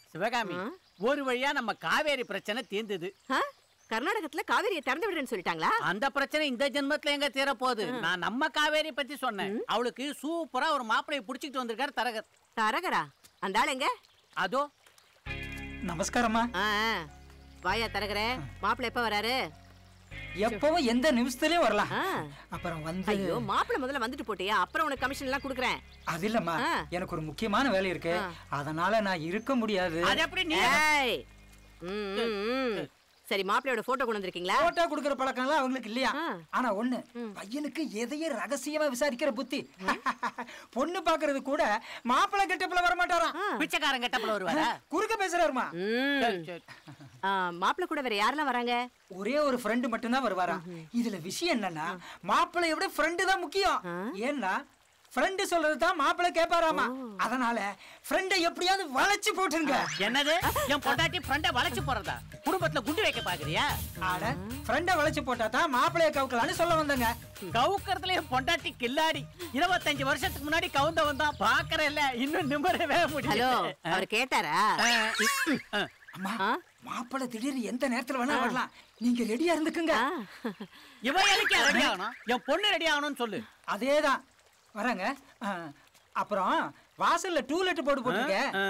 சிவகாமி ஒரு வழியா நம்ம காவேரி பிரச்சனை தீர்ந்தது ஆ? கர்நாடகத்துல காவிரியை திறந்து விடுறேன்னு சொல்லிட்டாங்களா அந்த பிரச்சனை இந்த ஜென்மத்துல எங்க தீர போகுது நான் நம்ம காவேரி பத்தி சொன்னேன் அவளுக்கு சூப்பரா ஒரு மாப்பிளைய புடிச்சிட்டு வந்திருக்காரு தரகர் தரகரா அந்த ஆள் எங்க அதோ நமஸ்காரம்மா ஆ, ஆ. வாயா தரகரே மாப்பிள்ளை எப்ப வராரு எப்பவும் எந்த நிமிஷத்துலயும் வரலாம் ஆ. அப்புறம் வந்து ஐயோ மாப்பிள்ளை முதல்ல வந்துட்டு போட்டியா அப்புறம் உனக்கு கமிஷன் எல்லாம் கொடுக்குறேன் அது இல்லம்மா ஆ. எனக்கு ஒரு முக்கியமான வேலை இருக்கு அதனால நான் இருக்க முடியாது அது எப்படி நீ ஏய் ம், ம், ம். சரி மாப்பிள்ளையோட போட்டோ கொண்டு வந்திருக்கீங்களா போட்டோ கொடுக்கற பழக்கம் எல்லாம் அவங்களுக்கு இல்லையா ஆ. ஆனா ஒண்ணு பையனுக்கு எதையும் ரகசியமா விசாரிக்கிற புத்தி பொண்ணு பாக்குறது கூட மாப்பிள்ளை கெட்டப்புல வர மாட்டாராம் பிச்சைக்காரன் கெட்டப்புல வருவாரா குறுக்க பேசுறாருமா ம். சரி, சரி. ஆ, மாப்பிள்ளை கூட வேற யாரெல்லாம் வராங்க ஒரே ஒரு ஃப்ரெண்டு மட்டும்தான் வருவாரா இதுல விஷயம் என்னன்னா மாப்பிள்ளைய விட ஃப்ரெண்டு தான் முக்கியம் ஏன்னா ஃப்ரெண்டு சொல்றது தான் மாப்பிள்ளை கேட்பாராமா அதனால ஃப்ரெண்டை எப்படியாவது வளைச்சு போட்டுருங்க என்னது என் பொண்டாட்டி ஃப்ரெண்ட வளைச்சு போறதா குடும்பத்துல குண்டு வைக்க பாக்குறியா ஆட ஃப்ரெண்டை வளைச்சு போட்டா தான் மாப்பிள்ளைய கவுக்கலான்னு சொல்ல வந்தேங்க கவுக்கறதுல என் பொண்டாட்டி கில்லாடி இருபத்தஞ்சு வருஷத்துக்கு முன்னாடி கவுந்தவன் தான் பாக்குறேன்ல இன்னும் நிம்மறவே ஹலோ முடியல அவர் கேட்டாரா ஆ, அம்மா ஆ? மாப்பிள்ளை திடீர்னு எந்த நேரத்துல வேணா வரலாம் நீங்க ரெடியா இருந்துக்குங்க ஆ. இவன் எதுக்கு ரெடி ஆகணும் என் பொண்ணு ரெடி ஆகணும்னு சொல்லு அதேதான் வரேங்க ஆ, அப்புறம் வாசல்ல டூ லெட் போட்டு போட்டுருக்க ஆ,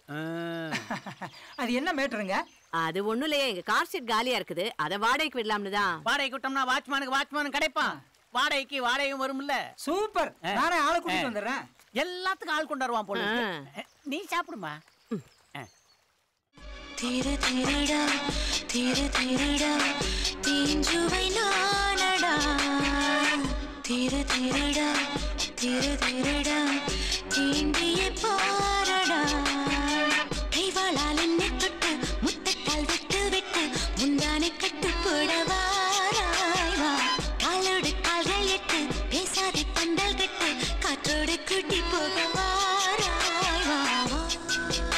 ஆ. அது என்ன மேட்டருங்க அது ஒண்ணும் இல்லையே எங்க கார் சீட் காலியா இருக்குது அத வாடகைக்கு விடலாம்னு தான் வாடகை கூட்டம்னா வாட்ச்மேனுக்கு வாட்ச்மேன் கிடைப்பான் வாடகைக்கு வாடகையும் வரும்ல சூப்பர் நானே ஆளை கூட்டிட்டு வந்துடுறேன் எல்லாத்துக்கும் ஆள் கொண்டு வருவான் போல இருக்கு. நீ சாப்பிடுமா ஆ. திரு திருடா திரு திருடா தீஞ்சுவை நானடா திரு திருடா திரு திருடா தீண்டிய பாரடா கைவாளால் என்னை தொட்டு முத்தக்கால் விட்டு விட்டு முந்தானை கட்டு போடவாராய் வா காலோடு கால்கள் எட்டு பேசாதே பந்தல் கட்டு காற்றோடு கூட்டி போக வாராய் வா வா